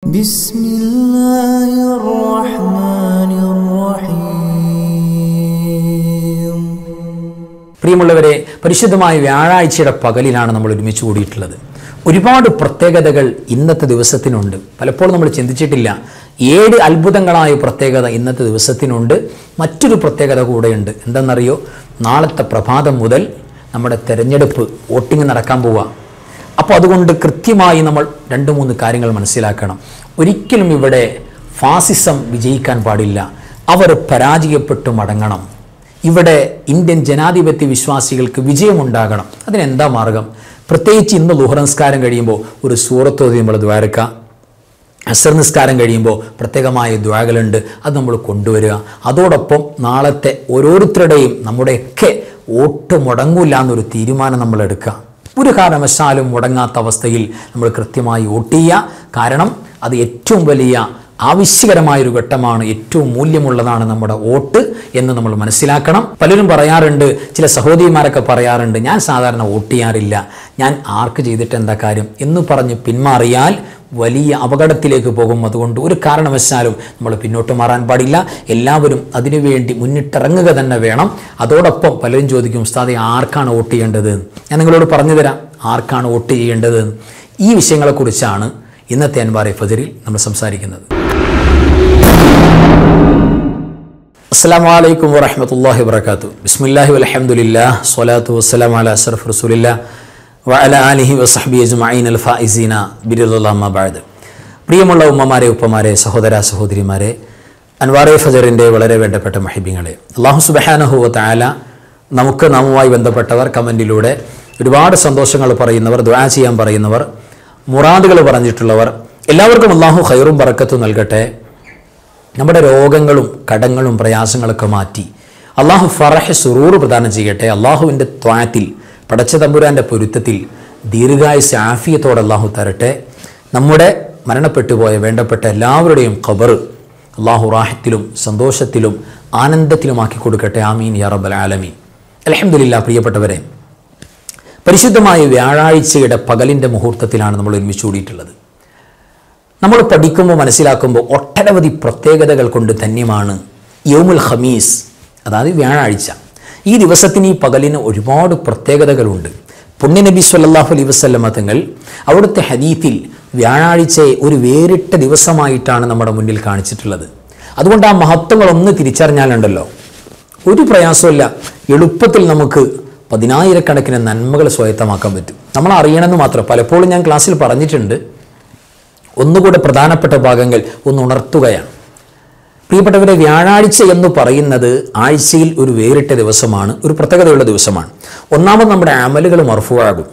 بسم الله الرحمن الرحيم പ്രിയമുള്ളവരെ പരിശുദ്ധമായ വ്യാഴാഴ്ചയുടെ പകലിലാണ് നമ്മൾ ഒരുമിച്ച് കൂടിയിട്ടുള്ളത് ഒരുപാട് പ്രത്യേകതകൾ ഇന്നത്തെ ദിവസത്തിനുണ്ട് പലപ്പോഴും നമ്മൾ ചിന്തിച്ചിട്ടില്ല ഏഴ് അത്ഭുതങ്ങളായ പ്രത്യേകത ഇന്നത്തെ ദിവസത്തിനുണ്ട് മറ്റൊരു പ്രത്യേകത കൂടെയുണ്ട് എന്തെന്നറിയോ നാളത്തെ പ്രഭാതം മുതൽ നമ്മുടെ തെരഞ്ഞെടുപ്പ് വോട്ടിംഗ് നടക്കാൻ പോവുക അപ്പോൾ അതുകൊണ്ട് കൃത്യമായി നമ്മൾ രണ്ട് മൂന്ന് കാര്യങ്ങൾ മനസ്സിലാക്കണം ഒരിക്കലും ഇവിടെ ഫാസിസം വിജയിക്കാൻ പാടില്ല അവർ പരാജയപ്പെട്ടു മടങ്ങണം ഇവിടെ ഇന്ത്യൻ ജനാധിപത്യ വിശ്വാസികൾക്ക് വിജയമുണ്ടാകണം അതിനെന്താ മാർഗം പ്രത്യേകിച്ച് ഇന്ന് ലുഹറംസ്കാരം കഴിയുമ്പോൾ ഒരു സൂറത്തോതി നമ്മൾ ദ്വാരക്ക അസർ നിസ്കാരം കഴിയുമ്പോൾ പ്രത്യേകമായ ദ്വാകളുണ്ട് അത് നമ്മൾ കൊണ്ടുവരിക അതോടൊപ്പം നാളത്തെ ഓരോരുത്തരുടെയും നമ്മുടെയൊക്കെ വോട്ട് മുടങ്ങൂല എന്നൊരു തീരുമാനം നമ്മൾ എടുക്കുക ഒരു കാരണവശാലും മുടങ്ങാത്ത അവസ്ഥയിൽ നമ്മൾ കൃത്യമായി വോട്ട് ചെയ്യുക കാരണം അത് ഏറ്റവും വലിയ ആവശ്യകരമായൊരു ഘട്ടമാണ് ഏറ്റവും മൂല്യമുള്ളതാണ് നമ്മുടെ വോട്ട് എന്ന് നമ്മൾ മനസ്സിലാക്കണം പലരും പറയാറുണ്ട് ചില സഹോദരിമാരൊക്കെ പറയാറുണ്ട് ഞാൻ സാധാരണ വോട്ട് ചെയ്യാറില്ല ഞാൻ ആർക്ക് ചെയ്തിട്ട് എന്താ കാര്യം എന്ന് പറഞ്ഞ് പിന്മാറിയാൽ വലിയ അപകടത്തിലേക്ക് പോകും അതുകൊണ്ട് ഒരു കാരണവശാലും നമ്മൾ പിന്നോട്ട് മാറാൻ പാടില്ല എല്ലാവരും അതിനുവേണ്ടി മുന്നിട്ടിറങ്ങുക തന്നെ വേണം അതോടൊപ്പം പലരും ചോദിക്കും ഉസ്താദെ ആർക്കാണ് വോട്ട് ചെയ്യേണ്ടത് ഞാൻ നിങ്ങളോട് പറഞ്ഞു തരാം ആർക്കാണ് വോട്ട് ചെയ്യേണ്ടത് ഈ വിഷയങ്ങളെക്കുറിച്ചാണ് ഇന്നത്തെ അൻവാറെ ഫജറിൽ നമ്മൾ സംസാരിക്കുന്നത് അസ്സാം വലൈക്കും വറഹമത്തല്ലാഹി വർക്കാത്തു ബിസ്മില്ലാഹി വലഹമുല്ലാ സ്വലാത്തു വസ്സലാം അല അഷറഫ് റസൂലില്ല വഅല ആലിഹി വസഹബി അജ്മഈൻ അൽ ഫായിസീന ബിരുദുല്ലാമ ബഅദ് പ്രിയമുള്ള ഉമ്മമാരെ ഉപ്പമാരെ സഹോദര സഹോദരിമാരെ അൻവാറെ ഫജറിൻ്റെ വളരെ വേണ്ടപ്പെട്ട മഹിബിങ്ങളെ അള്ളാഹു സുബഹാനഹുവ താല നമുക്ക് നാമുമായി ബന്ധപ്പെട്ടവർ കമൻറ്റിലൂടെ ഒരുപാട് സന്തോഷങ്ങൾ പറയുന്നവർ ദ്വാ ചെയ്യാൻ പറയുന്നവർ മുറാദുകൾ പറഞ്ഞിട്ടുള്ളവർ എല്ലാവർക്കും അള്ളാഹു ഖൈറും ബറക്കത്തും നൽകട്ടെ നമ്മുടെ രോഗങ്ങളും കടങ്ങളും പ്രയാസങ്ങളൊക്കെ മാറ്റി അള്ളാഹു ഫറഹ് സുറൂർ പ്രദാനം ചെയ്യട്ടെ അള്ളാഹുവിൻ്റെ ത്വാത്തിൽ പടച്ച തമ്പുരാൻ്റെ പൊരുത്തത്തിൽ ദീർഘായുസ് ആഫിയത്തോടെ അള്ളാഹു തരട്ടെ നമ്മുടെ മരണപ്പെട്ടുപോയ വേണ്ടപ്പെട്ട എല്ലാവരുടെയും ഖബർ അള്ളാഹു റാഹത്തിലും സന്തോഷത്തിലും ആനന്ദത്തിലുമാക്കി കൊടുക്കട്ടെ ആമീൻ യാ റബ്ബൽ ആലമീൻ അലഹമില്ല പ്രിയപ്പെട്ടവരെ പരിശുദ്ധമായ വ്യാഴാഴ്ചയുടെ പകലിൻ്റെ മുഹൂർത്തത്തിലാണ് നമ്മൾ ഒരുമിച്ച് കൂടിയിട്ടുള്ളത് നമ്മൾ പഠിക്കുമ്പോൾ മനസ്സിലാക്കുമ്പോൾ ഒട്ടനവധി പ്രത്യേകതകൾ കൊണ്ട് ധന്യമാണ് യോമുൽ ഹമീസ് അതായത് വ്യാഴാഴ്ച ഈ ദിവസത്തിന് ഈ പകലിന് ഒരുപാട് പ്രത്യേകതകളുണ്ട് പുണ്യനബി സല്ലാഹു അലൈ വസ്ലമ തങ്ങൾ അവിടുത്തെ ഹദീഫിൽ വ്യാഴാഴ്ചയെ ഒരു വേറിട്ട ദിവസമായിട്ടാണ് നമ്മുടെ മുന്നിൽ കാണിച്ചിട്ടുള്ളത് അതുകൊണ്ട് ആ മഹത്വങ്ങളൊന്ന് തിരിച്ചറിഞ്ഞാലുണ്ടല്ലോ ഒരു പ്രയാസമില്ല എളുപ്പത്തിൽ നമുക്ക് പതിനായിരക്കണക്കിന് നന്മകൾ സ്വായത്തമാക്കാൻ പറ്റും നമ്മൾ അറിയണമെന്ന് മാത്രം പലപ്പോഴും ഞാൻ ക്ലാസ്സിൽ പറഞ്ഞിട്ടുണ്ട് ഒന്നുകൂടെ പ്രധാനപ്പെട്ട ഭാഗങ്ങൾ ഒന്ന് ഉണർത്തുകയാണ് പ്രിയപ്പെട്ടവരെ വ്യാഴാഴ്ച എന്ന് പറയുന്നത് ആഴ്ചയിൽ ഒരു വേറിട്ട ദിവസമാണ് ഒരു പ്രത്യേകതയുള്ള ദിവസമാണ് ഒന്നാമത് നമ്മുടെ അമലുകൾ മർഫുവാകും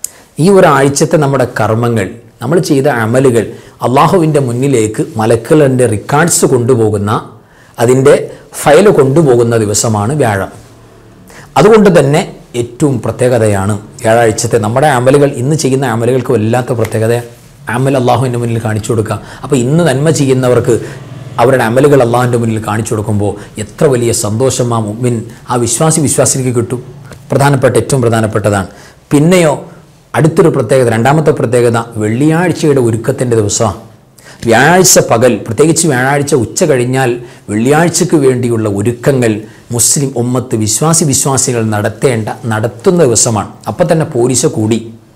ഈ ഒരാഴ്ചത്തെ നമ്മുടെ കർമ്മങ്ങൾ നമ്മൾ ചെയ്ത അമലുകൾ അള്ളാഹുവിൻ്റെ മുന്നിലേക്ക് മലക്കുകളുടെ റിക്കാർഡ്സ് കൊണ്ടുപോകുന്ന അതിൻ്റെ ഫയൽ കൊണ്ടുപോകുന്ന ദിവസമാണ് വ്യാഴം അതുകൊണ്ട് തന്നെ ഏറ്റവും പ്രത്യേകതയാണ് വ്യാഴാഴ്ചത്തെ നമ്മുടെ അമലുകൾ ഇന്ന് ചെയ്യുന്ന അമലുകൾക്ക് വല്ലാത്ത പ്രത്യേകത അമൽ അള്ളാഹുവിൻ്റെ മുന്നിൽ കാണിച്ചു കൊടുക്കുക അപ്പോൾ ഇന്ന് നന്മ ചെയ്യുന്നവർക്ക് അവരുടെ അമലുകൾ അള്ളാഹുവിൻ്റെ മുന്നിൽ കാണിച്ചു കൊടുക്കുമ്പോൾ എത്ര വലിയ സന്തോഷം ആ മുമ്പിൻ ആ വിശ്വാസി വിശ്വാസിക്ക് കിട്ടും പ്രധാനപ്പെട്ട ഏറ്റവും പ്രധാനപ്പെട്ടതാണ് പിന്നെയോ അടുത്തൊരു പ്രത്യേകത രണ്ടാമത്തെ പ്രത്യേകത വെള്ളിയാഴ്ചയുടെ ഒരുക്കത്തിൻ്റെ ദിവസമാണ് വ്യാഴാഴ്ച പകൽ പ്രത്യേകിച്ച് വ്യാഴാഴ്ച ഉച്ച കഴിഞ്ഞാൽ വെള്ളിയാഴ്ചയ്ക്ക് വേണ്ടിയുള്ള ഒരുക്കങ്ങൾ മുസ്ലിം ഉമ്മത്ത് വിശ്വാസി വിശ്വാസികൾ നടത്തേണ്ട നടത്തുന്ന ദിവസമാണ് അപ്പം തന്നെ പോലീസ് കൂടി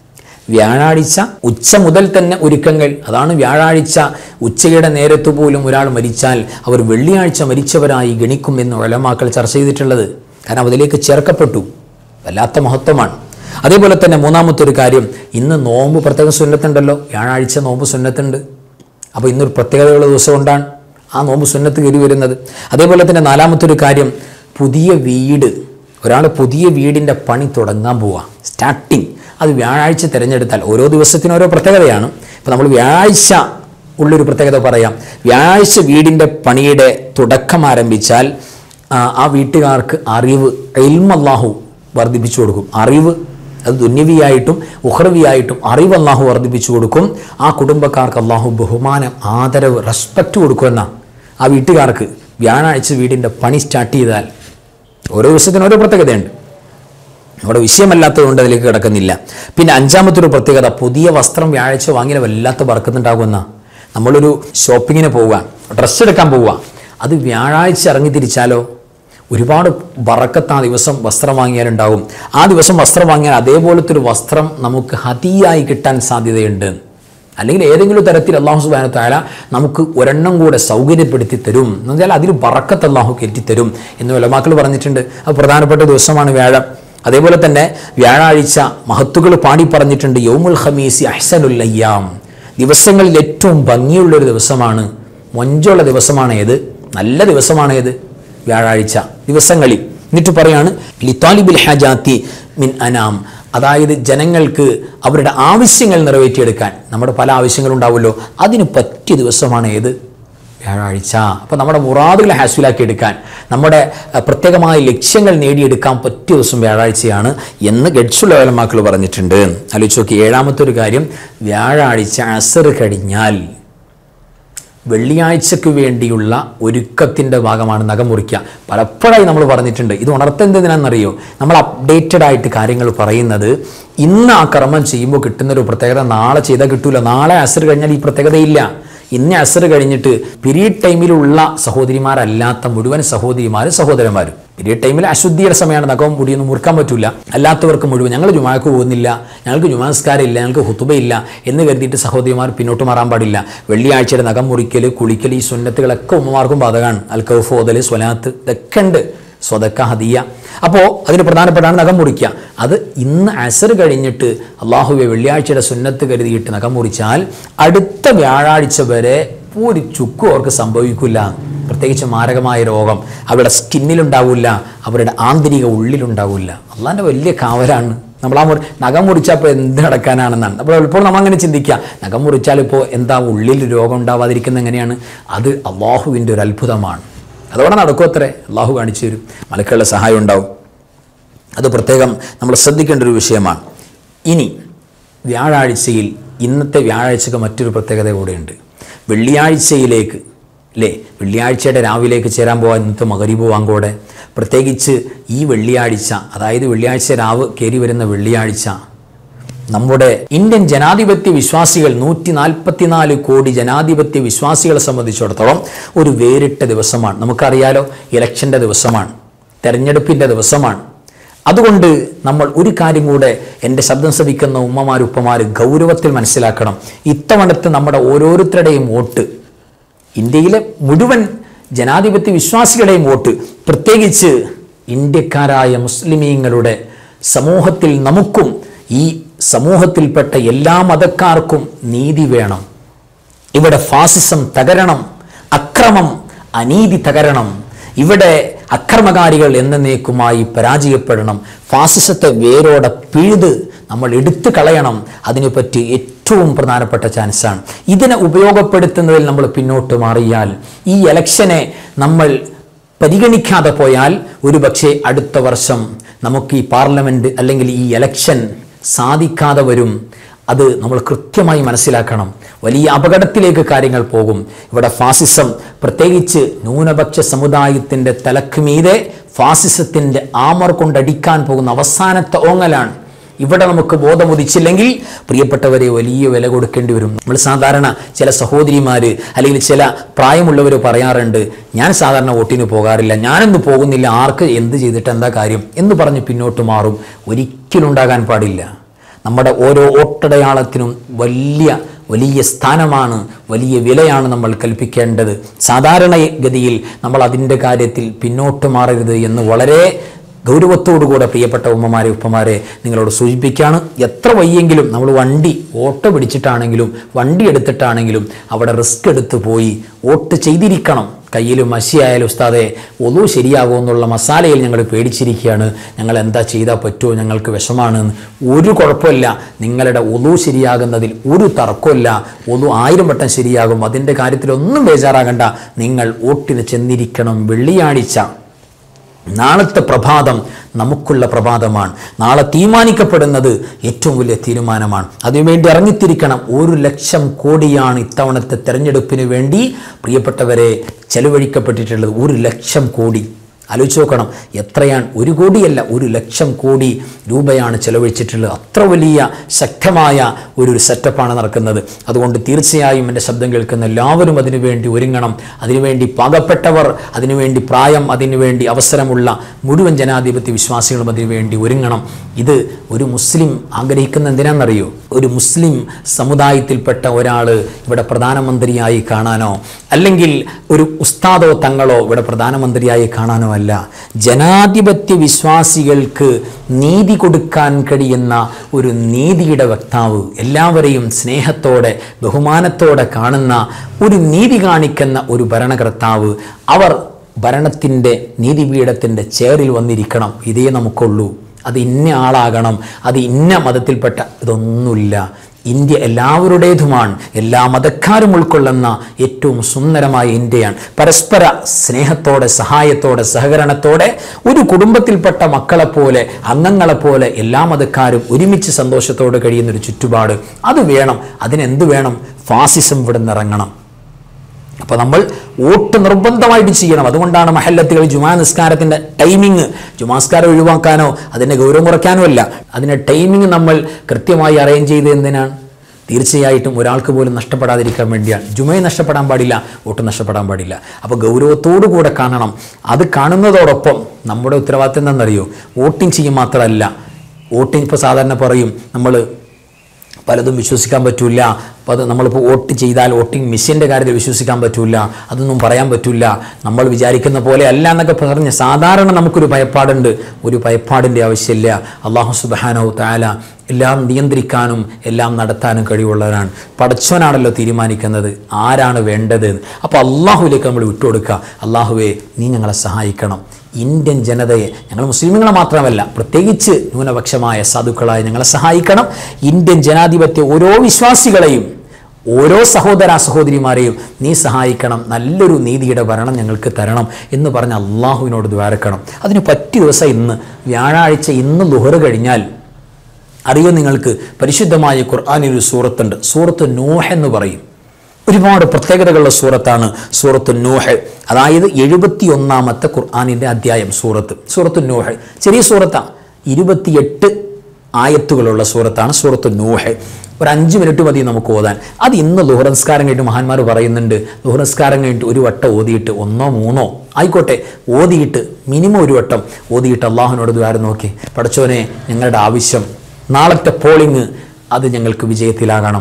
വ്യാഴാഴ്ച ഉച്ച മുതൽ തന്നെ ഒരുക്കങ്ങൾ അതാണ് വ്യാഴാഴ്ച ഉച്ചയുടെ നേരത്തു പോലും ഒരാൾ മരിച്ചാൽ അവർ വെള്ളിയാഴ്ച മരിച്ചവരായി ഗണിക്കും എന്ന് ഒലമാക്കൾ ചർച്ച ചെയ്തിട്ടുള്ളത് കാരണം അതിലേക്ക് ചേർക്കപ്പെട്ടു വല്ലാത്ത മഹത്വമാണ് അതേപോലെ തന്നെ മൂന്നാമത്തെ ഒരു കാര്യം ഇന്ന് നോമ്പ് പ്രത്യേക സുന്നത്തുണ്ടല്ലോ വ്യാഴാഴ്ച നോമ്പ് സുന്നത്തുണ്ട് അപ്പോൾ ഇന്നൊരു പ്രത്യേകതയുള്ള ദിവസം കൊണ്ടാണ് ആ നോമ്പ് സുന്നത്ത് കയറി വരുന്നത് അതേപോലെ തന്നെ നാലാമത്തെ ഒരു കാര്യം പുതിയ വീട് ഒരാൾ പുതിയ വീടിൻ്റെ പണി തുടങ്ങാൻ പോവുക സ്റ്റാർട്ടിങ് അത് വ്യാഴാഴ്ച തിരഞ്ഞെടുത്താൽ ഓരോ ദിവസത്തിനും ഓരോ പ്രത്യേകതയാണ് ഇപ്പോൾ നമ്മൾ വ്യാഴാഴ്ച ഉള്ളൊരു പ്രത്യേകത പറയാം വ്യാഴാഴ്ച വീടിൻ്റെ പണിയുടെ തുടക്കം ആരംഭിച്ചാൽ ആ, ആ വീട്ടുകാർക്ക് അറിവ് എൽമല്ലാഹു വർദ്ധിപ്പിച്ചു കൊടുക്കും അറിവ് അത് ദുന്യവിയായിട്ടും ഉഹ്റവിയായിട്ടും അറിവ് അള്ളാഹു വർദ്ധിപ്പിച്ചു കൊടുക്കും ആ കുടുംബക്കാർക്ക് അള്ളാഹു ബഹുമാനം ആദരവ് റെസ്പെക്റ്റ് കൊടുക്കുമെന്ന ആ വീട്ടുകാർക്ക് വ്യാഴാഴ്ച വീടിൻ്റെ പണി സ്റ്റാർട്ട് ചെയ്താൽ ഓരോ ദിവസത്തിനും ഓരോ പ്രത്യേകതയുണ്ട് നമ്മുടെ വിഷയമല്ലാത്തതുകൊണ്ട് അതിലേക്ക് കിടക്കുന്നില്ല പിന്നെ അഞ്ചാമത്തെ ഒരു പ്രത്യേകത പുതിയ വസ്ത്രം വ്യാഴാഴ്ച വാങ്ങിയ വല്ലാത്ത വർക്കുന്നുണ്ടാകുമെന്ന നമ്മളൊരു ഷോപ്പിങ്ങിന് പോവുക ഡ്രസ്സ് എടുക്കാൻ പോവുക അത് വ്യാഴാഴ്ച ഇറങ്ങി തിരിച്ചാലോ ഒരുപാട് വറക്കത്ത് ആ ദിവസം വസ്ത്രം വാങ്ങിയാലുണ്ടാവും ആ ദിവസം വസ്ത്രം വാങ്ങിയാൽ അതേപോലത്തെ ഒരു വസ്ത്രം നമുക്ക് ഹതിയായി കിട്ടാൻ സാധ്യതയുണ്ട് അല്ലെങ്കിൽ ഏതെങ്കിലും തരത്തിൽ അള്ളാഹു സുബാന താല നമുക്ക് ഒരെണ്ണം കൂടെ സൗകര്യപ്പെടുത്തി തരും എന്ന് വെച്ചാൽ അതിൽ വറക്കത്ത് അള്ളാഹു കയറ്റിത്തരും എന്ന് വിലമാക്കൾ പറഞ്ഞിട്ടുണ്ട് അത് പ്രധാനപ്പെട്ട ദിവസമാണ് വ്യാഴം അതേപോലെ തന്നെ വ്യാഴാഴ്ച മഹത്തുകൾ പാടി പറഞ്ഞിട്ടുണ്ട് യൗമുൽ ഖമീസി അഹ്സനുൽ അയ്യാം ദിവസങ്ങളിൽ ഏറ്റവും ഭംഗിയുള്ളൊരു ദിവസമാണ് മൊഞ്ചുള്ള ദിവസമാണ് ഏത് നല്ല ദിവസമാണ് ഏത് വ്യാഴാഴ്ച ദിവസങ്ങളിൽ എന്നിട്ട് പറയാണ് ലിത്താലിബിൽ ഹാജാത്തി മിൻ അനാം അതായത് ജനങ്ങൾക്ക് അവരുടെ ആവശ്യങ്ങൾ നിറവേറ്റിയെടുക്കാൻ നമ്മുടെ പല ആവശ്യങ്ങളുണ്ടാവുമല്ലോ അതിന് പറ്റിയ ദിവസമാണ് ഏത് വ്യാഴാഴ്ച അപ്പോൾ നമ്മുടെ മുറാദുകൾ ഹാസ്വിലാക്കി എടുക്കാൻ നമ്മുടെ അഹ്, പ്രത്യേകമായ ലക്ഷ്യങ്ങൾ നേടിയെടുക്കാൻ പറ്റിയ ദിവസം വ്യാഴാഴ്ചയാണ് എന്ന് ഗഡ്സുള്ള വേലമാക്കൾ പറഞ്ഞിട്ടുണ്ട് ആലോചിച്ച് നോക്കി ഏഴാമത്തെ ഒരു കാര്യം വ്യാഴാഴ്ച അസർ കഴിഞ്ഞാൽ വെള്ളിയാഴ്ചക്ക് വേണ്ടിയുള്ള ഒരുക്കത്തിൻ്റെ ഭാഗമാണ് നഖം മുറിക്കുക പലപ്പോഴായി നമ്മൾ പറഞ്ഞിട്ടുണ്ട് ഇത് ഉണർത്തുന്നതിനാണെന്നറിയോ നമ്മൾ അപ്ഡേറ്റഡ് ആയിട്ട് കാര്യങ്ങൾ പറയുന്നത് ഇന്ന് ആ കർമ്മം ചെയ്യുമ്പോൾ കിട്ടുന്നൊരു പ്രത്യേകത നാളെ ചെയ്താൽ കിട്ടൂല നാളെ അസർ കഴിഞ്ഞാൽ ഈ പ്രത്യേകതയില്ല ഇന്ന് അസർ കഴിഞ്ഞിട്ട് പീരീഡ് ടൈമിലുള്ള സഹോദരിമാരല്ലാത്ത മുഴുവൻ സഹോദരിമാരും സഹോദരന്മാരും പീരീഡ് ടൈമിൽ അശുദ്ധിയുടെ സമയമാണ് നഖവും മുടിയൊന്നും മുറുക്കാൻ പറ്റില്ല അല്ലാത്തവർക്ക് മുഴുവൻ ഞങ്ങൾ ജുമാക്ക് പോകുന്നില്ല ഞങ്ങൾക്ക് ജുമാസ്കാരം ഇല്ല ഞങ്ങൾക്ക് ഹുത്തുബയില്ല എന്ന് കരുതിയിട്ട് സഹോദരിമാർ പിന്നോട്ട് മാറാൻ പാടില്ല വെള്ളിയാഴ്ചയുടെ നഖം മുറിക്കൽ കുളിക്കൽ ഈ സുന്നത്തുകളൊക്കെ ഉമ്മമാർക്കും ബാധകമാണ് അൽക്കഫ് ഓതൽ സ്വലാത്ത് ഇതൊക്കെ ഉണ്ട് സ്വതക്ക ഹദിയ അപ്പോൾ അതിന് പ്രധാനപ്പെട്ടാണ് നഖം മുറിക്കുക അത് ഇന്ന് അസർ കഴിഞ്ഞിട്ട് അള്ളാഹുവെ വെള്ളിയാഴ്ചയുടെ സുന്നത്ത് കരുതിയിട്ട് നഖം മുറിച്ചാൽ അടുത്ത വ്യാഴാഴ്ച വരെ ഒരു ചുക്കും അവർക്ക് സംഭവിക്കില്ല പ്രത്യേകിച്ച് മാരകമായ രോഗം അവരുടെ സ്കിന്നിലുണ്ടാവില്ല അവരുടെ ആന്തരിക ഉള്ളിലുണ്ടാവില്ല അള്ളാൻ്റെ വലിയ കാവലാണ് നമ്മൾ ആ മുറി നഖം മുറിച്ചാൽ ഇപ്പോൾ എന്ത് നടക്കാനാണെന്നാണ് അപ്പോൾ ഇപ്പോൾ നമ്മൾ അങ്ങനെ ചിന്തിക്കുക നഖം മുറിച്ചാൽ ഇപ്പോൾ എന്താ ഉള്ളിൽ രോഗം ഉണ്ടാവാതിരിക്കുന്നത് എങ്ങനെയാണ് അത് അള്ളാഹുവിൻ്റെ ഒരു അത്ഭുതമാണ് അതോടെ നടക്കും അത്രേ അള്ളാഹു കാണിച്ചു തരും മലക്കുകളുടെ സഹായം ഉണ്ടാവും അത് പ്രത്യേകം നമ്മൾ ശ്രദ്ധിക്കേണ്ട ഒരു വിഷയമാണ് ഇനി വ്യാഴാഴ്ചയിൽ ഇന്നത്തെ വ്യാഴാഴ്ചക്ക് മറ്റൊരു പ്രത്യേകത കൂടെയുണ്ട് വെള്ളിയാഴ്ചയിലേക്ക് അല്ലേ വെള്ളിയാഴ്ചയുടെ രാവിലേക്ക് ചേരാൻ പോകാൻ ഇന്നത്തെ മകരീബ് വാങ്കോടെ പ്രത്യേകിച്ച് ഈ വെള്ളിയാഴ്ച അതായത് വെള്ളിയാഴ്ച രാവ് കയറി വരുന്ന വെള്ളിയാഴ്ച നമ്മുടെ ഇന്ത്യൻ ജനാധിപത്യ വിശ്വാസികൾ നൂറ്റി നാൽപ്പത്തിനാല് കോടി ജനാധിപത്യ വിശ്വാസികളെ സംബന്ധിച്ചിടത്തോളം ഒരു വേറിട്ട ദിവസമാണ് നമുക്കറിയാലോ ഇലക്ഷൻ്റെ ദിവസമാണ് തെരഞ്ഞെടുപ്പിൻ്റെ ദിവസമാണ് അതുകൊണ്ട് നമ്മൾ ഒരു കാര്യം കൂടെ എൻ്റെ ശബ്ദം ശ്രവിക്കുന്ന ഉമ്മമാർ ഉപ്പമാർ ഗൗരവത്തിൽ മനസ്സിലാക്കണം ഇത്തവണത്തെ നമ്മുടെ ഓരോരുത്തരുടെയും വോട്ട് ഇന്ത്യയിലെ മുഴുവൻ ജനാധിപത്യ വിശ്വാസികളുടെയും വോട്ട് പ്രത്യേകിച്ച് ഇന്ത്യക്കാരായ മുസ്ലിമീങ്ങളുടെ സമൂഹത്തിൽ നമുക്കും ഈ സമൂഹത്തിൽപ്പെട്ട എല്ലാ മതക്കാർക്കും നീതി വേണം ഇവിടെ ഫാസിസം തകരണം അക്രമം അനീതി തകരണം ഇവിടെ അക്രമകാരികൾ എന്നേക്കുമായി പരാജയപ്പെടണം ഫാസിസത്തെ വേരോടെ പിഴുത് നമ്മൾ എടുത്തു കളയണം അതിനെപ്പറ്റി ഏറ്റവും പ്രധാനപ്പെട്ട ചാൻസാണ് ഇതിനെ ഉപയോഗപ്പെടുത്തുന്നതിൽ നമ്മൾ പിന്നോട്ട് മാറിയാൽ ഈ എലക്ഷനെ നമ്മൾ പരിഗണിക്കാതെ പോയാൽ ഒരുപക്ഷെ അടുത്ത വർഷം നമുക്ക് ഈ പാർലമെൻറ്റ് അല്ലെങ്കിൽ ഈ എലക്ഷൻ സാധിക്കാതെ വരും അത് നമ്മൾ കൃത്യമായി മനസ്സിലാക്കണം വലിയ അപകടത്തിലേക്ക് കാര്യങ്ങൾ പോകും ഇവിടെ ഫാസിസം പ്രത്യേകിച്ച് ന്യൂനപക്ഷ സമുദായത്തിൻ്റെ തലക്ക് മീതെ ഫാസിസത്തിൻ്റെ ആമർ കൊണ്ടടിക്കാൻ പോകുന്ന അവസാനത്തെ ഓങ്ങലാണ് ഇവിടെ നമുക്ക് ബോധമുദിച്ചില്ലെങ്കിൽ പ്രിയപ്പെട്ടവരെ വലിയ വില കൊടുക്കേണ്ടി വരും നമ്മൾ സാധാരണ ചില സഹോദരിമാർ അല്ലെങ്കിൽ ചില പ്രായമുള്ളവർ പറയാറുണ്ട് ഞാൻ സാധാരണ വോട്ടിന് പോകാറില്ല ഞാനൊന്നും പോകുന്നില്ല ആർക്ക് എന്ത് ചെയ്തിട്ട് എന്താ കാര്യം എന്ന് പറഞ്ഞ് പിന്നോട്ട് മാറും ഒരിക്കലും ഉണ്ടാകാൻ പാടില്ല നമ്മുടെ ഓരോ വോട്ടടയാളത്തിനും വലിയ വലിയ സ്ഥാനമാണ് വലിയ വിലയാണ് നമ്മൾ കൽപ്പിക്കേണ്ടത് സാധാരണഗതിയിൽ നമ്മൾ അതിൻ്റെ കാര്യത്തിൽ പിന്നോട്ട് മാറരുത് എന്ന് വളരെ ഗൗരവത്തോടുകൂടെ പ്രിയപ്പെട്ട ഉമ്മമാരെ ഉപ്പമാരെ നിങ്ങളോട് സൂചിപ്പിക്കുകയാണ് എത്ര വയ്യെങ്കിലും നമ്മൾ വണ്ടി ഓട്ടോ പിടിച്ചിട്ടാണെങ്കിലും വണ്ടി എടുത്തിട്ടാണെങ്കിലും അവിടെ റിസ്ക് എടുത്ത് പോയി വോട്ട് ചെയ്തിരിക്കണം കയ്യിൽ മഷിയായാലും ഉസ്താദെ ഒതു ശരിയാകുമോ എന്നുള്ള മസാലയിൽ ഞങ്ങൾ പേടിച്ചിരിക്കുകയാണ് ഞങ്ങൾ എന്താ ചെയ്താൽ പറ്റുമോ ഞങ്ങൾക്ക് വിഷമാണ് എന്ന്. ഒരു കുഴപ്പമില്ല നിങ്ങളുടെ ഒതു ശരിയാകുന്നതിൽ ഒരു തർക്കമില്ല ഒതു ആയിരം വട്ടം ശരിയാകും അതിൻ്റെ കാര്യത്തിലൊന്നും ബേജാറാകണ്ട നിങ്ങൾ വോട്ടിന് ചെന്നിരിക്കണം വെള്ളിയാഴ്ച നാളത്തെ പ്രഭാതം നമുക്കുള്ള പ്രഭാതമാണ് നാളെ തീരുമാനിക്കപ്പെടുന്നത് ഏറ്റവും വലിയ തീരുമാനമാണ് അതിനുവേണ്ടി ഇറങ്ങിത്തിരിക്കണം ഒരു ലക്ഷം കോടിയാണ് ഇത്തവണത്തെ തെരഞ്ഞെടുപ്പിന് വേണ്ടി പ്രിയപ്പെട്ടവരെ ചെലവഴിക്കപ്പെട്ടിട്ടുള്ളത് ഒരു ലക്ഷം കോടി ആലോചിച്ച് നോക്കണം എത്രയാണ് ഒരു കോടിയല്ല ഒരു ലക്ഷം കോടി രൂപയാണ് ചെലവഴിച്ചിട്ടുള്ളത് അത്ര വലിയ ശക്തമായ ഒരു സെറ്റപ്പാണ് നടക്കുന്നത് അതുകൊണ്ട് തീർച്ചയായും എൻ്റെ ശബ്ദം കേൾക്കുന്ന എല്ലാവരും അതിനുവേണ്ടി ഒരുങ്ങണം അതിനുവേണ്ടി പാകപ്പെട്ടവർ അതിനുവേണ്ടി പ്രായം അതിനുവേണ്ടി അവസരമുള്ള മുഴുവൻ ജനാധിപത്യ വിശ്വാസികളും അതിനുവേണ്ടി ഒരുങ്ങണം ഇത് ഒരു മുസ്ലിം ആഗ്രഹിക്കുന്ന എന്തിനാണെന്നറിയോ ഒരു മുസ്ലിം സമുദായത്തിൽപ്പെട്ട ഒരാൾ ഇവിടെ പ്രധാനമന്ത്രിയായി കാണാനോ അല്ലെങ്കിൽ ഒരു ഉസ്താദോ തങ്ങളോ ഇവിടെ പ്രധാനമന്ത്രിയായി കാണാനോ അല്ല ജനാധിപത്യ വിശ്വാസികൾക്ക് നീതി കൊടുക്കാൻ കഴിയുന്ന ഒരു നീതിയുടെ വക്താവ് എല്ലാവരെയും സ്നേഹത്തോടെ ബഹുമാനത്തോടെ കാണുന്ന ഒരു നീതി കാണിക്കുന്ന ഒരു ഭരണകർത്താവ് അവർ ഭരണത്തിൻ്റെ നീതിപീഠത്തിൻ്റെ ചേറിൽ വന്നിരിക്കണം ഇതേ നമുക്കുള്ളൂ അത് ഇന്ന ആളാകണം അത് ഇന്ന മതത്തിൽപ്പെട്ട ഇതൊന്നുമില്ല ഇന്ത്യ എല്ലാവരുടേതുമാണ് എല്ലാ മതക്കാരും ഉൾക്കൊള്ളുന്ന ഏറ്റവും സുന്ദരമായ ഇന്ത്യയാണ് പരസ്പര സ്നേഹത്തോടെ സഹായത്തോടെ സഹകരണത്തോടെ ഒരു കുടുംബത്തിൽപ്പെട്ട മക്കളെപ്പോലെ അംഗങ്ങളെപ്പോലെ എല്ലാ മതക്കാരും ഒരുമിച്ച് സന്തോഷത്തോടെ കഴിയുന്ന ഒരു ചുറ്റുപാട് അത് വേണം അതിനെന്ത് വേണം ഫാസിസം ഇവിടെ നിന്നിറങ്ങണം അപ്പോൾ നമ്മൾ വോട്ട് നിർബന്ധമായിട്ട് ചെയ്യണം അതുകൊണ്ടാണ് മഹല്ലത്തുകൾ ജുമാ നിസ്കാരത്തിൻ്റെ ടൈമിങ് ജുമാസ്കാരം ഒഴിവാക്കാനോ അതിൻ്റെ ഗൗരവം കുറയ്ക്കാനോ അല്ല അതിൻ്റെ ടൈമിങ് നമ്മൾ കൃത്യമായി അറേഞ്ച് ചെയ്ത് എന്തിനാണ് തീർച്ചയായിട്ടും ഒരാൾക്ക് പോലും നഷ്ടപ്പെടാതിരിക്കാൻ വേണ്ടിയാണ് ജുമയെ നഷ്ടപ്പെടാൻ പാടില്ല വോട്ട് നഷ്ടപ്പെടാൻ പാടില്ല അപ്പോൾ ഗൗരവത്തോടു കൂടെ കാണണം അത് കാണുന്നതോടൊപ്പം നമ്മുടെ ഉത്തരവാദിത്തം എന്താണെന്നറിയോ വോട്ടിംഗ് ചെയ്യും മാത്രമല്ല വോട്ടിംഗ് ഇപ്പോൾ സാധാരണ പറയും നമ്മൾ പലതും വിശ്വസിക്കാൻ പറ്റില്ല അപ്പോൾ അത് നമ്മളിപ്പോൾ വോട്ട് ചെയ്താൽ വോട്ടിംഗ് മെഷീൻ്റെ കാര്യത്തിൽ വിശ്വസിക്കാൻ പറ്റില്ല അതൊന്നും പറയാൻ പറ്റില്ല നമ്മൾ വിചാരിക്കുന്ന പോലെ അല്ല എന്നൊക്കെ പറഞ്ഞ് സാധാരണ നമുക്കൊരു ഭയപ്പാടുണ്ട് ഒരു ഭയപ്പാടിൻ്റെ ആവശ്യമില്ല അള്ളാഹു സുബാനോ താല എല്ലാം നിയന്ത്രിക്കാനും എല്ലാം നടത്താനും കഴിവുള്ളവരാണ് പടച്ചവനാണല്ലോ തീരുമാനിക്കുന്നത് ആരാണ് വേണ്ടത് അപ്പോൾ അള്ളാഹുവിലേക്ക് നമ്മൾ വിട്ടുകൊടുക്കുക അള്ളാഹുവെ നീ ഞങ്ങളെ സഹായിക്കണം ഇന്ത്യൻ ജനതയെ ഞങ്ങൾ മുസ്ലിമുകളെ മാത്രമല്ല പ്രത്യേകിച്ച് ന്യൂനപക്ഷമായ സാധുക്കളായ ഞങ്ങളെ സഹായിക്കണം ഇന്ത്യൻ ജനാധിപത്യ ഓരോ വിശ്വാസികളെയും ഓരോ സഹോദര സഹോദരിമാരെയും നീ സഹായിക്കണം നല്ലൊരു നീതിയുടെ ഭരണം ഞങ്ങൾക്ക് തരണം എന്ന് പറഞ്ഞ് അള്ളാഹുവിനോട് ദ്വാരക്കണം അതിന് പറ്റിയ ദിവസം ഇന്ന് വ്യാഴാഴ്ച ഇന്ന് ലുഹറ് കഴിഞ്ഞാൽ അറിയോ നിങ്ങൾക്ക് പരിശുദ്ധമായ ഖുർആാനിൽ ഒരു സൂറത്തുണ്ട് സൂറത്ത് നൂഹ് എന്ന് പറയും ഒരുപാട് പ്രത്യേകതകളുള്ള സൂറത്താണ് സൂറത്ത് നൂഹ് അതായത് എഴുപത്തി ഒന്നാമത്തെ ഖുർആാനിൻ്റെ അധ്യായം സൂറത്ത് സൂറത്ത് നൂഹ് ചെറിയ സൂറത്താണ് ഇരുപത്തിയെട്ട് ആയത്തുകളുള്ള സൂറത്താണ് സൂറത്ത് നൂഹ് ഒരു അഞ്ച് മിനിറ്റ് മതി നമുക്ക് ഓതാൻ അത് ഇന്ന് ലുഹറൻസ്കാരം കഴിഞ്ഞിട്ട് മഹാന്മാർ പറയുന്നുണ്ട് ലുഹറൻസ്കാരം കഴിഞ്ഞിട്ട് ഒരു വട്ടം ഓതിയിട്ട് ഒന്നോ മൂന്നോ ആയിക്കോട്ടെ ഓതിയിട്ട് മിനിമം ഒരു വട്ടം ഓതിയിട്ട് അള്ളാഹുവിനോട് ദ്വാരം നോക്കി പഠിച്ചോനെ ഞങ്ങളുടെ ആവശ്യം നാളത്തെ പോളിങ് അത് ഞങ്ങൾക്ക് വിജയത്തിലാകണം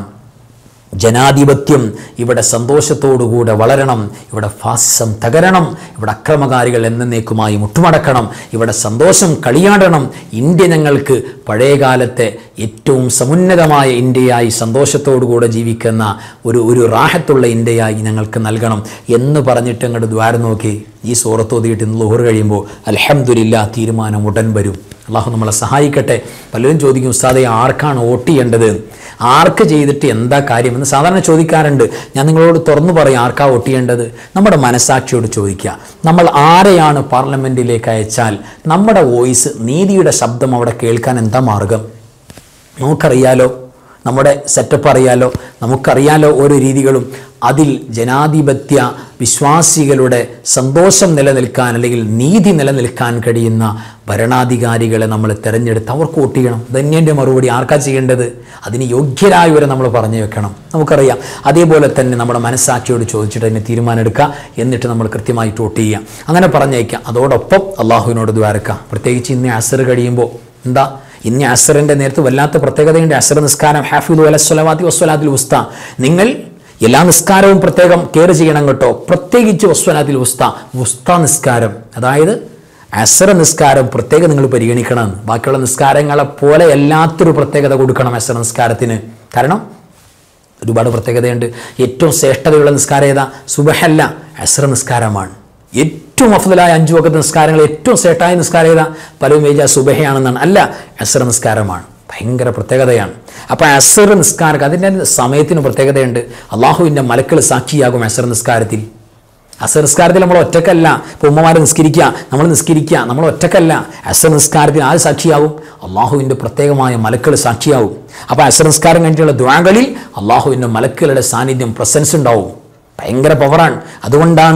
ജനാധിപത്യം ഇവിടെ സന്തോഷത്തോടുകൂടെ വളരണം ഇവിടെ ഫാസിസം തകരണം ഇവിടെ അക്രമകാരികൾ എന്നേക്കുമായി മുട്ടുമടക്കണം ഇവിടെ സന്തോഷം കളിയാടണം ഇന്ത്യ ഞങ്ങൾക്ക് പഴയകാലത്തെ ഏറ്റവും സമുന്നതമായ ഇന്ത്യയായി സന്തോഷത്തോടുകൂടെ ജീവിക്കുന്ന ഒരു ഒരു റാഹത്തുള്ള ഇന്ത്യയായി ഞങ്ങൾക്ക് നൽകണം എന്ന് പറഞ്ഞിട്ട് അങ്ങോട്ട് ദ്വാരം നോക്കി ഈ സൂറത്തോതിയിട്ട് ഇന്ന് ലോഹർ കഴിയുമ്പോൾ അലഹമുല്ല തീരുമാനം ഉടൻ വരും അള്ളാഹു നമ്മളെ സഹായിക്കട്ടെ പലരും ചോദിക്കും ഉസ്താദെ ആർക്കാണ് വോട്ട് ചെയ്യേണ്ടത് ആർക്ക് ചെയ്തിട്ട് എന്താ കാര്യമെന്ന് സാധാരണ ചോദിക്കാറുണ്ട് ഞാൻ നിങ്ങളോട് തുറന്നു പറയും ആർക്കാ വോട്ട് ചെയ്യേണ്ടത് നമ്മുടെ മനസാക്ഷിയോട് ചോദിക്കുക നമ്മൾ ആരെയാണ് പാർലമെൻറ്റിലേക്ക് അയച്ചാൽ നമ്മുടെ വോയിസ് നീതിയുടെ ശബ്ദം അവിടെ കേൾക്കാൻ എന്താ മാർഗം നമുക്കറിയാലോ നമ്മുടെ സെറ്റപ്പ് അറിയാലോ നമുക്കറിയാലോ ഓരോ രീതികളും അതിൽ ജനാധിപത്യ വിശ്വാസികളുടെ സന്തോഷം നിലനിൽക്കാൻ അല്ലെങ്കിൽ നീതി നിലനിൽക്കാൻ കഴിയുന്ന ഭരണാധികാരികളെ നമ്മൾ തിരഞ്ഞെടുത്ത് അവർക്ക് വോട്ട് ചെയ്യണം ധന്യൻ്റെ മറുപടി ആർക്കാ ചെയ്യേണ്ടത് അതിന് യോഗ്യരായവരെ നമ്മൾ പറഞ്ഞു വെക്കണം നമുക്കറിയാം അതേപോലെ തന്നെ നമ്മുടെ മനസ്സാക്ഷിയോട് ചോദിച്ചിട്ട് അതിന് തീരുമാനം എടുക്കുക എന്നിട്ട് നമ്മൾ കൃത്യമായിട്ട് വോട്ട് ചെയ്യുക അങ്ങനെ പറഞ്ഞേക്കാം അതോടൊപ്പം അള്ളാഹുവിനോട് ദ്വാരക്കുക പ്രത്യേകിച്ച് ഇന്ന് അസർ കഴിയുമ്പോൾ എന്താ ഇനി അസറിൻ്റെ നേരത്ത് വല്ലാത്ത പ്രത്യേകതയുണ്ട് അസർ നിസ്കാരം ഹാഫിദു അലസ്വലാത്തി വസ്വലാത്തിൽ ഉസ്ത നിങ്ങൾ എല്ലാ നിസ്കാരവും പ്രത്യേകം കെയർ ചെയ്യണം കേട്ടോ പ്രത്യേകിച്ച് വസ്വലാത്തിൽ ഉസ്ത ഉസ്ത നിസ്കാരം അതായത് അസറ നിസ്കാരം പ്രത്യേകം നിങ്ങൾ പരിഗണിക്കണം ബാക്കിയുള്ള നിസ്കാരങ്ങളെ പോലെ എല്ലാത്തൊരു പ്രത്യേകത കൊടുക്കണം അസറ നിസ്കാരത്തിന് കാരണം ഒരുപാട് പ്രത്യേകതയുണ്ട് ഏറ്റവും ശ്രേഷ്ഠതയുള്ള നിസ്കാരം ഏതാ സുബഹല്ല അസറ നിസ്കാരമാണ് ഏറ്റവും അഫുതലായ അഞ്ചു വക്കത്ത് നിസ്കാരങ്ങൾ ഏറ്റവും ശ്രേഷ്ഠമായ നിസ്കാരം ഏതാ പലരും വിചാരിച്ച സുബഹയാണെന്നാണ് അല്ല അസറ നിസ്കാരമാണ് ഭയങ്കര പ്രത്യേകതയാണ് അപ്പോൾ അസർ നിസ്കാരം അതിൻ്റെ സമയത്തിന് പ്രത്യേകതയുണ്ട് അള്ളാഹുവിൻ്റെ മലക്കൾ സാക്ഷിയാകും അസർ നിസ്കാരത്തിൽ അസർ നിസ്കാരത്തിൽ നമ്മൾ ഒറ്റക്കല്ല ഇപ്പോൾ ഉമ്മമാരെ നിസ്കരിക്കുക നമ്മൾ നിസ്കരിക്കുക നമ്മൾ ഒറ്റക്കല്ല അസർ നിസ്കാരത്തിൽ ആര് സാക്ഷിയാവും അള്ളാഹുവിൻ്റെ പ്രത്യേകമായ മലക്കൾ സാക്ഷിയാവും അപ്പോൾ അസർ നിസ്കാരം കഴിഞ്ഞിട്ടുള്ള ദ്വാകളിൽ അള്ളാഹുവിൻ്റെ മലക്കുകളുടെ സാന്നിധ്യം പ്രസൻസ് ഉണ്ടാവും ഭയങ്കര പവറാണ് അതുകൊണ്ടാണ്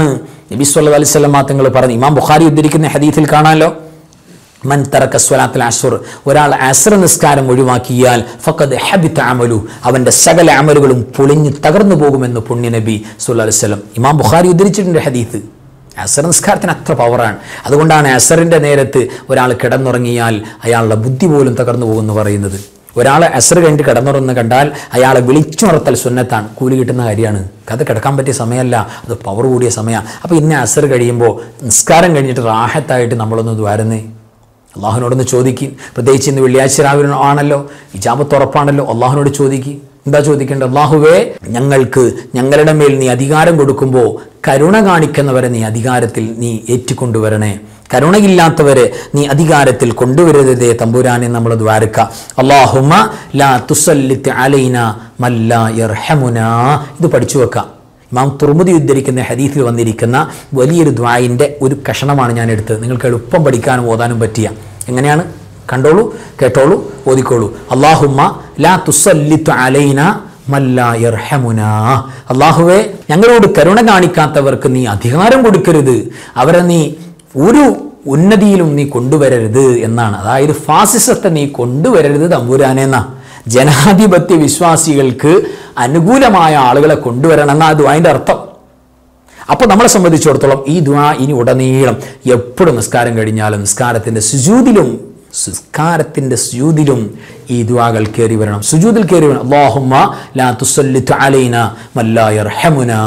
നബി സല്ലല്ലാഹു അലൈഹി വസല്ലം തങ്ങൾ പറഞ്ഞു ഇമാം ബുഖാരി ഉദ്ധരിക്കുന്ന ഹദീസിൽ കാണാമല്ലോ മൻ തറക്ക സ്വലാത്തിൽ അസുർ ഒരാൾ അസുർ നിസ്കാരം ഒഴിവാക്കിയാൽ ഫഖദ് ഹബിത്ത അമലു അവൻ്റെ സകല അമലുകളും പൊളിഞ്ഞ് തകർന്നു പോകുമെന്ന് പുണ്യ നബി സല്ലല്ലാഹു അലൈഹി വസല്ലം ഇമാം ബുഖാരി ഉദ്ധരിച്ചിട്ടുണ്ട് ഹദീസ് അസർ നിസ്കാരത്തിന് അത്ര പവറാണ് അതുകൊണ്ടാണ് അസറിൻ്റെ നേരത്ത് ഒരാൾ കിടന്നുറങ്ങിയാൽ അയാളുടെ ബുദ്ധി പോലും തകർന്നു പോകുമെന്ന് പറയുന്നത് ഒരാളെ അസർ കഴിഞ്ഞിട്ട് കിടന്നുറന്ന് കണ്ടാൽ അയാളെ വിളിച്ചുണർത്തൽ സുന്നത്താണ് കൂലി കിട്ടുന്ന കാര്യമാണ് അത് കിടക്കാൻ പറ്റിയ സമയമല്ല അത് പവർ കൂടിയ സമയമാണ് അപ്പോൾ ഇന്ന അസർ കഴിയുമ്പോൾ നിസ്കാരം കഴിഞ്ഞിട്ട് റാഹത്തായിട്ട് നമ്മളൊന്ന് ദ്വാരുന്നേ അള്ളാഹുവിനോടൊന്ന് ചോദിക്കും പ്രത്യേകിച്ച് ഇന്ന് വെള്ളിയാഴ്ച രാവിലെ ആണല്ലോ ഇജാബത്ത് ഉറപ്പാണല്ലോ അള്ളാഹുവിനോട് ചോദിക്കും എന്താ ചോദിക്കേണ്ടത് അള്ളാഹുവേ ഞങ്ങൾക്ക് ഞങ്ങളുടെ മേൽ നീ അധികാരം കൊടുക്കുമ്പോൾ കരുണ കാണിക്കുന്നവരെ നീ അധികാരത്തിൽ നീ ഏറ്റിക്കൊണ്ടുവരണേ കരുണയില്ലാത്തവരെ നീ അധികാരത്തിൽ കൊണ്ടുവരരുതേ തമ്പുരാനെ നമ്മൾ ദ്വാരക്ക അള്ളാഹുമ ലാ തുസല്ലിത്ത് അലൈന മല്ല യർഹമുന ഇത് പഠിച്ചു വെക്കാം ഇമാം തുറമുതി ഉദ്ധരിക്കുന്ന ഹദീസിൽ വന്നിരിക്കുന്ന വലിയൊരു ദ്വായിൻ്റെ ഒരു കഷണമാണ് ഞാൻ എടുത്തത് നിങ്ങൾക്ക് എളുപ്പം പഠിക്കാനും ഓതാനും പറ്റിയ എങ്ങനെയാണ് കണ്ടോളൂ കേട്ടോളൂ ഓതിക്കോളൂ അള്ളാഹുമ്മ ലാ തുസല്ലിത്തു അലൈന മല്ല യർഹമുന അള്ളാഹുവെ ഞങ്ങളോട് കരുണ കാണിക്കാത്തവർക്ക് നീ അധികാരം കൊടുക്കരുത് അവരെ നീ ഒരു ഉന്നതിയിലും നീ കൊണ്ടുവരരുത് എന്നാണ് അതായത് ഫാസിസത്തെ നീ കൊണ്ടുവരരുത് തമ്പുരാനെന്നാ ജനാധിപത്യ വിശ്വാസികൾക്ക് അനുകൂലമായ ആളുകളെ കൊണ്ടുവരണം എന്നാ അത് അതിൻ്റെ അർത്ഥം അപ്പോൾ നമ്മളെ സംബന്ധിച്ചിടത്തോളം ഈ ദ്വാ ഇനി ഉടനീളം എപ്പോഴും നിസ്കാരം കഴിഞ്ഞാലും നിസ്കാരത്തിൻ്റെ സുജൂതിലും നിസ്കാരത്തിൻ്റെ സുജൂതിലും ഈ ദ്വാകൾ കയറി വരണം സുജൂതിൽ കയറി വരണം അള്ളാഹുമ്മ ലാ തുസല്ലിത്തു അലൈന മല്ലാ യർഹമുനാ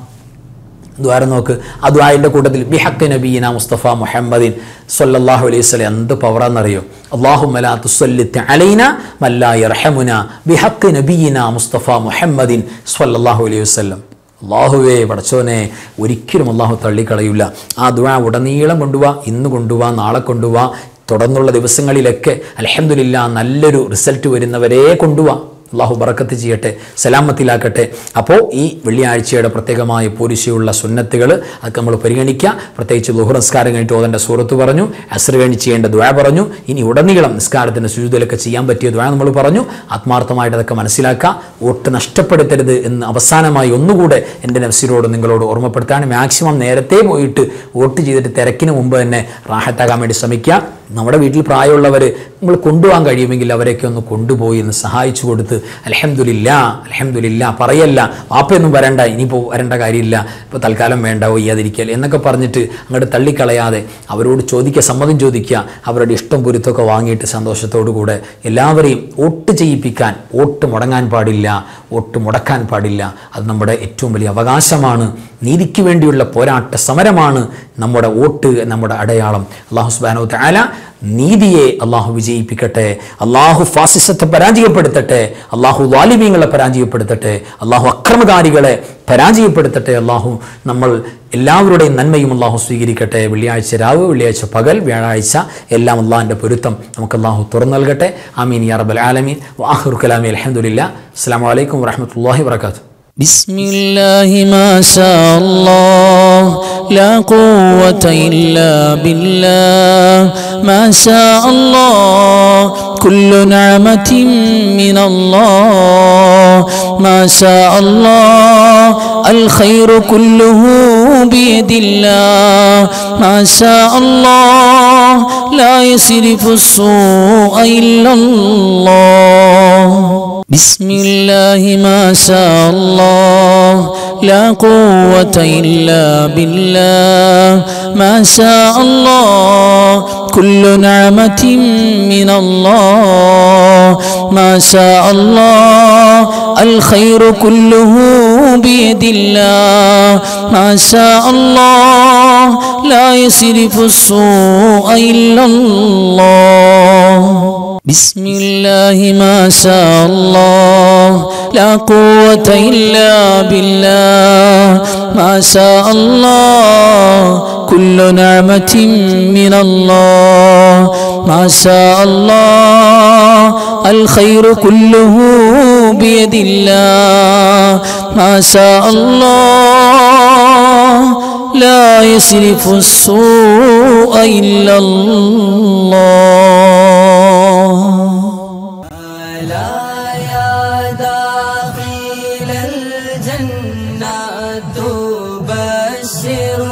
ദ്വാരം നോക്ക് ആ ദ്വാരിൻ്റെ കൂട്ടത്തിൽ ബിഹക്ക് നബീന മുസ്തഫ മുഹമ്മദിൻ സല്ലല്ലാഹു അലൈഹി വസല്ലം എന്ത് പവറാന്നറിയോ അള്ളാഹു മലാ തുസല്ലിത്ത് അലൈന മല്ലാ യർഹമുന ബിഹക്ക് നബീന മുസ്തഫ മുഹമ്മദിൻ സല്ലല്ലാഹു അലൈഹി വസല്ലം അള്ളാഹുവേ പടച്ചോനെ ഒരിക്കലും അള്ളാഹു തള്ളിക്കളയില്ല ആ ദ്വാ ഉടനീളം കൊണ്ടുപോവാ ഇന്ന് കൊണ്ടുപോവാ നാളെ കൊണ്ടുപോവാ തുടർന്നുള്ള ദിവസങ്ങളിലൊക്കെ അലഹമില്ല നല്ലൊരു റിസൾട്ട് വരുന്നവരെ കൊണ്ടുപോവാ അള്ളാഹു ബറക്കത്ത് ചെയ്യട്ടെ സലാമത്തിലാക്കട്ടെ അപ്പോൾ ഈ വെള്ളിയാഴ്ചയുടെ പ്രത്യേകമായ പോലീസിയുള്ള സുന്നത്തുകൾ അതൊക്കെ നമ്മൾ പരിഗണിക്കുക പ്രത്യേകിച്ച് ലുഹർ നിസ്കാരം കഴിഞ്ഞിട്ട് ഓതൻ്റെ സൂറത്ത് പറഞ്ഞു അസർ കഴിഞ്ഞ് ചെയ്യേണ്ട ദ്വാ പറഞ്ഞു ഇനി ഉടനീളം നിസ്കാരത്തിൻ്റെ ശുചിതലൊക്കെ ചെയ്യാൻ പറ്റിയ ദ്വാ നമ്മൾ പറഞ്ഞു ആത്മാർത്ഥമായിട്ട് അതൊക്കെ മനസ്സിലാക്കുക വോട്ട് നഷ്ടപ്പെടുത്തരുത് എന്ന് അവസാനമായി ഒന്നുകൂടെ എൻ്റെ നഫ്സിനോട് നിങ്ങളോട് ഓർമ്മപ്പെടുത്താണ് മാക്സിമം നേരത്തെ പോയിട്ട് വോട്ട് ചെയ്തിട്ട് തിരക്കിന് മുമ്പ് തന്നെ റാഹത്താകാൻ വേണ്ടി ശ്രമിക്കുക നമ്മുടെ വീട്ടിൽ പ്രായമുള്ളവർ നമ്മൾ കൊണ്ടുപോകാൻ കഴിയുമെങ്കിൽ അവരെയൊക്കെ ഒന്ന് കൊണ്ടുപോയി ഒന്ന് സഹായിച്ചു കൊടുത്ത് അലഹമുല്ല അലഹമുല്ല പറയല്ല വാപ്പയൊന്നും വരണ്ട ഇനിയിപ്പോൾ വരേണ്ട കാര്യമില്ല ഇപ്പോൾ തൽക്കാലം വേണ്ട വയ്യാതിരിക്കൽ എന്നൊക്കെ പറഞ്ഞിട്ട് അങ്ങോട്ട് തള്ളിക്കളയാതെ അവരോട് ചോദിക്കുക സമ്മതം ചോദിക്കുക അവരുടെ ഇഷ്ടം പൊരുത്തമൊക്കെ വാങ്ങിയിട്ട് സന്തോഷത്തോടു കൂടെ എല്ലാവരെയും വോട്ട് ചെയ്യിപ്പിക്കാൻ വോട്ട് മുടങ്ങാൻ പാടില്ല വോട്ട് മുടക്കാൻ പാടില്ല അത് നമ്മുടെ ഏറ്റവും വലിയ അവകാശമാണ് നീതിക്ക് വേണ്ടിയുള്ള പോരാട്ട സമരമാണ് നമ്മുടെ വോട്ട് നമ്മുടെ അടയാളം അള്ളാഹു സുബാനോ താല നീതിയെ അള്ളാഹു വിജയിപ്പിക്കട്ടെ അള്ളാഹു ഫാസിസത്തെ പരാജയപ്പെടുത്തട്ടെ അള്ളാഹു വാലിമീങ്ങളെ പരാജയപ്പെടുത്തട്ടെ അള്ളാഹു അക്രമകാരികളെ പരാജയപ്പെടുത്തട്ടെ അള്ളാഹു നമ്മൾ എല്ലാവരുടെയും നന്മയും അള്ളാഹു സ്വീകരിക്കട്ടെ വെള്ളിയാഴ്ച രാവ് വെള്ളിയാഴ്ച പകൽ വ്യാഴാഴ്ച എല്ലാം അള്ളാഹിൻ്റെ പൊരുത്തം നമുക്ക് അള്ളാഹു തുറന്നു നൽകട്ടെ ആമീൻ യാ റബ്ബൽ ആലമീൻ വാഹുർ കലാമി അലഹമുല്ല അസ്സാം വലൈക്കും വറഹമത്തല്ലാഹി വർക്കാത്തു بسم الله ما شاء الله لا قوة إلا بالله ما شاء الله كل نعمة من الله ما شاء الله الخير كله بيد الله ما شاء الله لا يصرف السوء إلا الله بسم الله ما شاء الله لا قوة إلا بالله ما شاء الله كل نعمة من الله ما شاء الله الخير كله بيد الله ما شاء الله لا يصرف السوء إلا الله بسم الله ما شاء الله لا قوة إلا بالله ما شاء الله كل نعمة من الله ما شاء الله الخير كله بيد الله ما شاء الله لا يصرف السوء إلا الله ألا يا داخل الجنة تبشر